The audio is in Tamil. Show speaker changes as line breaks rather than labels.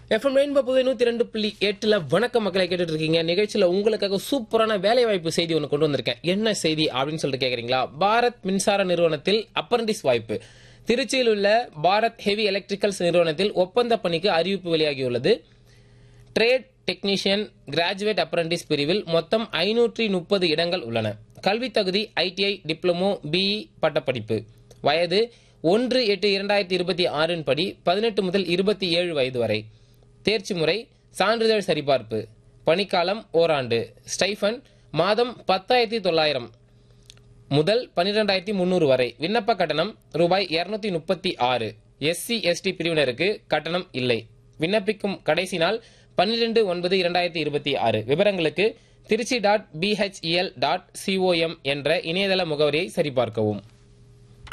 எஃப்எம் ரெயின்போ புது நூத்தி ரெண்டு புள்ளி எட்டுல வணக்கம் மக்களை கேட்டுட்டு இருக்கீங்க நிகழ்ச்சியில உங்களுக்காக சூப்பரான வேலை வாய்ப்பு செய்தி ஒன்று கொண்டு வந்திருக்கேன் என்ன செய்தி அப்படின்னு சொல்லிட்டு கேக்குறீங்களா பாரத் மின்சார நிறுவனத்தில் அப்ரண்டிஸ் வாய்ப்பு திருச்சியில் உள்ள பாரத் ஹெவி எலக்ட்ரிக்கல்ஸ் நிறுவனத்தில் ஒப்பந்த பணிக்கு அறிவிப்பு வெளியாகியுள்ளது ட்ரேட் டெக்னீஷியன் கிராஜுவேட் அப்ரண்டிஸ் பிரிவில் மொத்தம் ஐநூற்றி முப்பது இடங்கள் உள்ளன கல்வி தகுதி ஐடிஐ டிப்ளமோ பிஇ பட்டப்படிப்பு வயது ஒன்று எட்டு இரண்டாயிரத்தி இருபத்தி ஆறின் படி பதினெட்டு முதல் இருபத்தி ஏழு வயது வரை தேர்ச்சி முறை சான்றிதழ் சரிபார்ப்பு பணிக்காலம் ஓராண்டு ஸ்டைஃபன் மாதம் பத்தாயிரத்தி தொள்ளாயிரம் முதல் பன்னிரெண்டாயிரத்தி முந்நூறு வரை விண்ணப்ப கட்டணம் ரூபாய் இருநூத்தி முப்பத்தி ஆறு எஸ்சி எஸ்டி பிரிவினருக்கு கட்டணம் இல்லை விண்ணப்பிக்கும் கடைசி நாள் பன்னிரெண்டு ஒன்பது இரண்டாயிரத்தி இருபத்தி ஆறு விவரங்களுக்கு Trichy dot BHEL dot C O M என்ற இணையதள முகவரியை சரிபார்க்கவும்